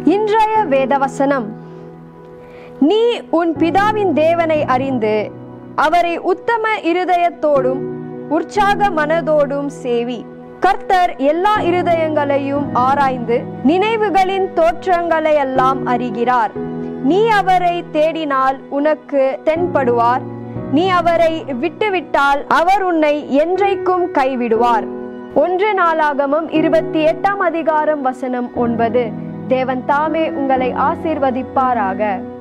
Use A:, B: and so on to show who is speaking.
A: இன்றைய வேதவசனம் நீ உன் பிதாவின் தேவனை அறிந்து அவரை உத்தம இருதயத்தோடும் உற்சாக மனதோடும் சேவி கர்த்தர் எல்லா இருதயங்களையும் ஆராய்ந்து நினைவுகளின் தோற்றங்களையெல்லாம் அறிகிறார் நீ அவரை தேடினால் உனக்கு தென்படுவார் நீ அவரை விட்டுவிட்டால் அவர் உன்னை என்றைக்கும் கைவிடுவார் ஒன்று நாளாகமம் இருபத்தி எட்டாம் அதிகாரம் வசனம் ஒன்பது தேவன் தாமே உங்களை ஆசீர்வதிப்பாராக